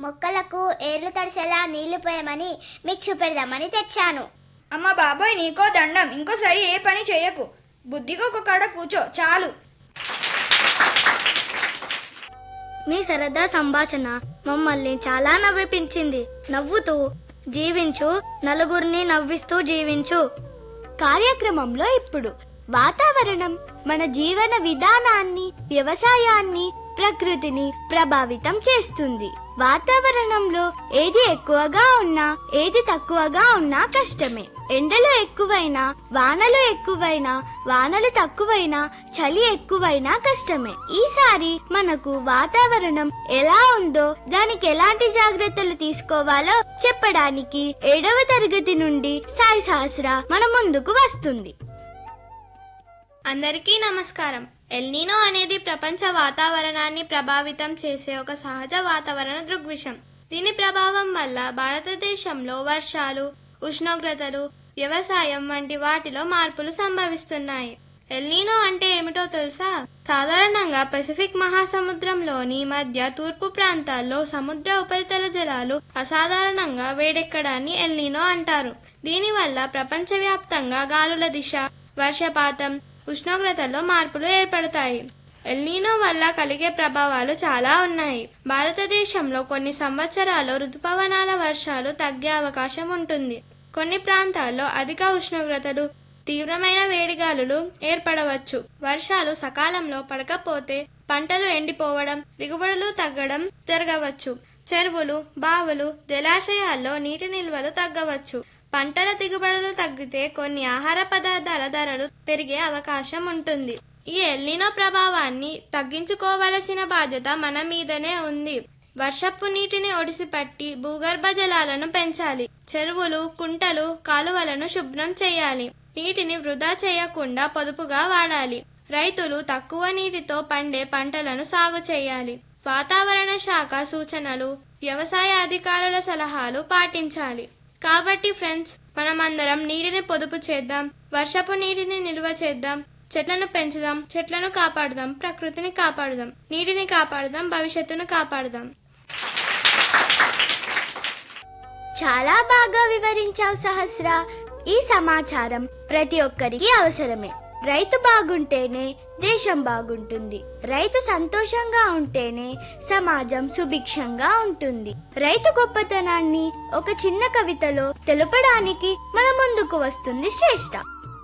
మొక్కలకు ఏర్లు తడిసేలా నీళ్లు పోయమని మీకు చూపెడదామని తెచ్చాను అమ్మ బాబోయ్ నీకో దండం ఇంకోసారి ఏ పని చేయకు బుద్ధిగా ఒక కాడ కూర్చో చాలు మీ సరదా సంభాషణ మమ్మల్ని చాలా నవ్విపించింది నవ్వుతూ జీవించు నలుగురిని నవ్విస్తూ జీవించు కార్యక్రమంలో ఇప్పుడు వాతావరణం మన జీవన విధానాన్ని వ్యవసాయాన్ని ప్రకృతిని ప్రభావితం చేస్తుంది వాతావరణంలో ఏది ఎక్కువగా ఉన్నా ఏది తక్కువగా ఉన్నా కష్టమే ఎండలు ఎక్కువైనా వానలు ఎక్కువైనా వానలు తక్కువైనా చలి ఎక్కువైనా కష్టమే ఈసారి మనకు వాతావరణం ఎలా ఉందో దానికి ఎలాంటి జాగ్రత్తలు తీసుకోవాలో చెప్పడానికి ఏడవ తరగతి నుండి సాయి సహస్ర మన ముందుకు వస్తుంది అందరికీ నమస్కారం ఎల్నీనో అనేది ప్రపంచ వాతావరణాన్ని ప్రభావితం చేసే ఒక సహజ వాతావరణ దృగ్విషయం దీని ప్రభావం వల్ల భారతదేశంలో వర్షాలు ఉష్ణోగ్రతలు వ్యవసాయం వంటి వాటిలో మార్పులు సంభవిస్తున్నాయి ఎల్నీనో అంటే ఏమిటో తెలుసా సాధారణంగా పసిఫిక్ మహాసముద్రంలోని మధ్య తూర్పు ప్రాంతాల్లో సముద్ర ఉపరితల జలాలు అసాధారణంగా వేడెక్కడాన్ని ఎల్నీనో అంటారు దీనివల్ల ప్రపంచవ్యాప్తంగా గాలుల దిశ వర్షపాతం ఉష్ణోగ్రతల్లో మార్పులు ఏర్పడతాయి ఎల్నీనో వల్ల కలిగే ప్రభావాలు చాలా ఉన్నాయి భారతదేశంలో కొన్ని సంవత్సరాలు ఋతుపవనాల వర్షాలు తగ్గే అవకాశం ఉంటుంది కొన్ని ప్రాంతాల్లో అధిక ఉష్ణోగ్రతలు తీవ్రమైన వేడిగాలులు ఏర్పడవచ్చు వర్షాలు సకాలంలో పడకపోతే పంటలు ఎండిపోవడం దిగుబడులు తగ్గడం జరగవచ్చు చెరువులు బావులు జలాశయాల్లో నీటి నిల్వలు తగ్గవచ్చు పంటల దిగుబడులు తగ్గితే కొన్ని ఆహార పదార్థాల ధరలు పెరిగే అవకాశం ఉంటుంది ఈ ఎల్లినో ప్రభావాన్ని తగ్గించుకోవలసిన బాధ్యత మన మీదనే ఉంది వర్షపు నీటిని ఒడిసిపట్టి భూగర్భ జలాలను పెంచాలి చెరువులు కుంటలు కాలువలను శుభ్రం చేయాలి నీటిని వృధా చేయకుండా పొదుపుగా వాడాలి రైతులు తక్కువ నీటితో పండే పంటలను సాగు చేయాలి వాతావరణ శాఖ సూచనలు వ్యవసాయ అధికారుల సలహాలు పాటించాలి కాబట్టి ఫ్రెండ్స్ మనమందరం నీటిని పొదుపు చేద్దాం వర్షపు నీటిని నిల్వ చేద్దాం చెట్లను పెంచుదాం చెట్లను కాపాడుదాం ప్రకృతిని కాపాడుదాం నీటిని కాపాడుదాం భవిష్యత్తును కాపాడుదాం చాలా బాగా వివరించావు సహస్ర ఈ సమాచారం ప్రతి ఒక్కరికి అవసరమే రైతు బాగుంటేనే దేశం బాగుంటుంది రైతు సంతోషంగా ఉంటేనే సమాజం సుభిక్షంగా ఉంటుంది రైతు గొప్పతనాన్ని ఒక చిన్న కవితలో తెలుపడానికి మన ముందుకు వస్తుంది శ్రేష్ఠ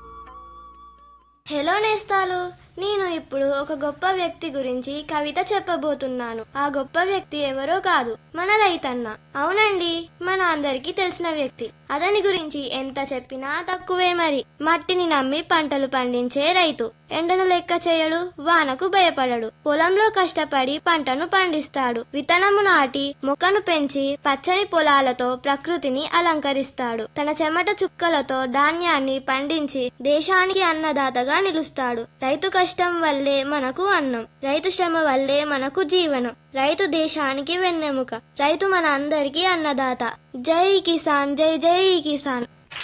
హలో నేస్తాలు నేను ఇప్పుడు ఒక గొప్ప వ్యక్తి గురించి కవిత చెప్పబోతున్నాను ఆ గొప్ప వ్యక్తి ఎవరో కాదు మన రైతన్న అవునండి మన అందరికీ తెలిసిన వ్యక్తి అతని గురించి ఎంత చెప్పినా తక్కువే మరి మట్టిని నమ్మి పంటలు పండించే రైతు ఎండను లెక్క చేయడు వానకు భయపడడు పొలంలో కష్టపడి పంటను పండిస్తాడు విత్తనము నాటి మొక్కను పెంచి పచ్చని పొలాలతో ప్రకృతిని అలంకరిస్తాడు తన చెమట చుక్కలతో ధాన్యాన్ని పండించి దేశానికి అన్నదాతగా నిలుస్తాడు రైతు కష్టం వల్లే మనకు అన్నం రైతు శ్రమ వల్లే మనకు జీవనం రైతు దేశానికి వెన్నెముక రైతు మన అందరికీ అన్నదాత జై కిసాన్ జై జై కిసాన్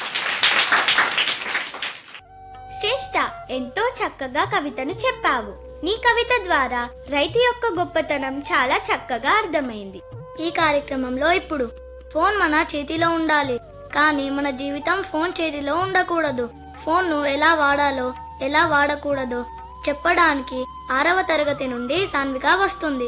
శ్రేష్ఠ ఎంతో చక్కగా కవితను చెప్పావు నీ కవిత ద్వారా రైతు యొక్క గొప్పతనం చాలా చక్కగా అర్థమైంది ఈ కార్యక్రమంలో ఇప్పుడు ఫోన్ మన చేతిలో ఉండాలి కానీ మన జీవితం ఫోన్ చేతిలో ఉండకూడదు ఫోన్ను ఎలా వాడాలో ఎలా వాడకూడదో చెప్పడానికి ఆరవ తరగతి నుండి సాన్విక వస్తుంది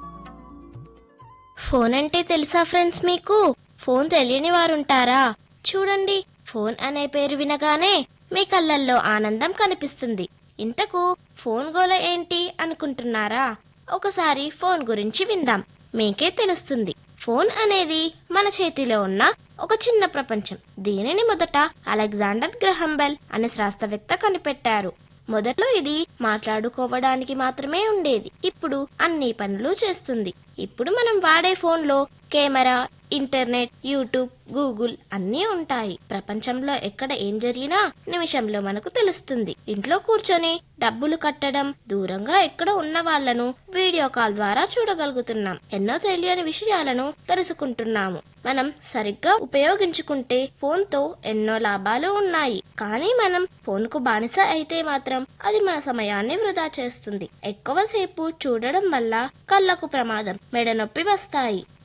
ఫోన్ అంటే తెలుసా ఫ్రెండ్స్ మీకు ఫోన్ తెలియని వారుంటారా చూడండి ఫోన్ అనే పేరు వినగానే మీ కళ్ళల్లో ఆనందం కనిపిస్తుంది ఇంతకు ఫోన్ గోల ఏంటి అనుకుంటున్నారా ఒకసారి ఫోన్ గురించి విందాం మీకే తెలుస్తుంది ఫోన్ అనేది మన చేతిలో ఉన్న ఒక చిన్న ప్రపంచం దీనిని మొదట అలెగ్జాండర్ గ్రహం బెల్ అనే శాస్త్రవేత్త కనిపెట్టారు మొదట్లో ఇది మాట్లాడుకోవడానికి మాత్రమే ఉండేది ఇప్పుడు అన్ని పనులు చేస్తుంది ఇప్పుడు మనం వాడే ఫోన్లో కెమెరా ఇంటర్నెట్ యూట్యూబ్ గూగుల్ అన్నీ ఉంటాయి ప్రపంచంలో ఎక్కడ ఏం జరిగినా నిమిషంలో మనకు తెలుస్తుంది ఇంట్లో కూర్చొని డబ్బులు కట్టడం దూరంగా ఎక్కడ ఉన్న వాళ్ళను వీడియో కాల్ ద్వారా చూడగలుగుతున్నాం ఎన్నో తెలియని విషయాలను తెలుసుకుంటున్నాము మనం సరిగ్గా ఉపయోగించుకుంటే ఫోన్ తో ఎన్నో లాభాలు ఉన్నాయి కానీ మనం ఫోన్ కు బానిస అయితే మాత్రం అది మన సమయాన్ని వృధా చేస్తుంది ఎక్కువసేపు చూడడం వల్ల కళ్ళకు ప్రమాదం మెడ నొప్పి వస్తాయి